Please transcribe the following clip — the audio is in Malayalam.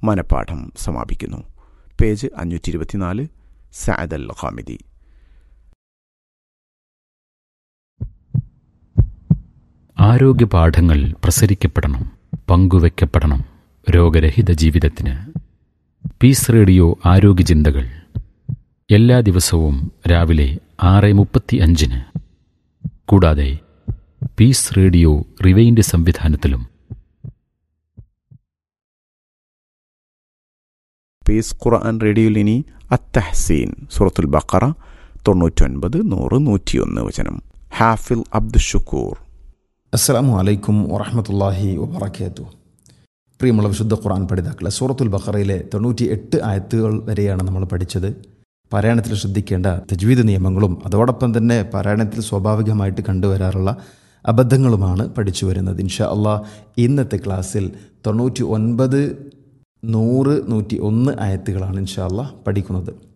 മനപ്പാഠം സമാപിക്കുന്നു പേജ് അഞ്ഞൂറ്റി ഇരുപത്തിനാല് സഅദ് അൽ ഖാമിദി ആരോഗ്യ പാഠങ്ങൾ പ്രസരിക്കപ്പെടണം പങ്കുവെക്കപ്പെടണം രോഗരഹിത ജീവിതത്തിന് പീസ് റേഡിയോ ആരോഗ്യ ചിന്തകൾ എല്ലാ ദിവസവും രാവിലെ ആറ് മുപ്പത്തി അഞ്ചിന് കൂടാതെ പീസ് റേഡിയോ റിവൈൻഡ് സംവിധാനത്തിലും പീസ് ഖുർആൻ റേഡിയോയിൽ ഇനി അത്തഹസീൻ സൂറത്തുൽ ബക്കറ തൊണ്ണൂറ്റൊൻപത് നൂറ് നൂറ്റിയൊന്ന് വചനം ഹാഫിൽ അബ്ദുൽ ഷുക്കൂർ അസ്സലാമു അലൈക്കും വറഹമത്തല്ലാഹി വബറക്കാത്തു പ്രിയമുള്ള വിശുദ്ധ ഖുർആൻ പഠിതാക്കളെ സൂറത്തുൽ ബഖറയിലെ തൊണ്ണൂറ്റി എട്ട് ആയത്തുകൾ വരെയാണ് നമ്മൾ പഠിച്ചത് പാരായണത്തിൽ ശ്രദ്ധിക്കേണ്ട തജ്വീദ് നിയമങ്ങളും അതോടൊപ്പം തന്നെ പാരായണത്തിൽ സ്വാഭാവികമായിട്ട് കണ്ടുവരാറുള്ള അബദ്ധങ്ങളുമാണ് പഠിച്ചു വരുന്നത് ഇൻഷാ അള്ളാഹ് ഇന്നത്തെ ക്ലാസ്സിൽ തൊണ്ണൂറ്റി ഒൻപത് നൂറ് നൂറ്റി ഒന്ന് ആയത്തുകളാണ് ഇൻഷാ അള്ളാഹ് പഠിക്കുന്നത്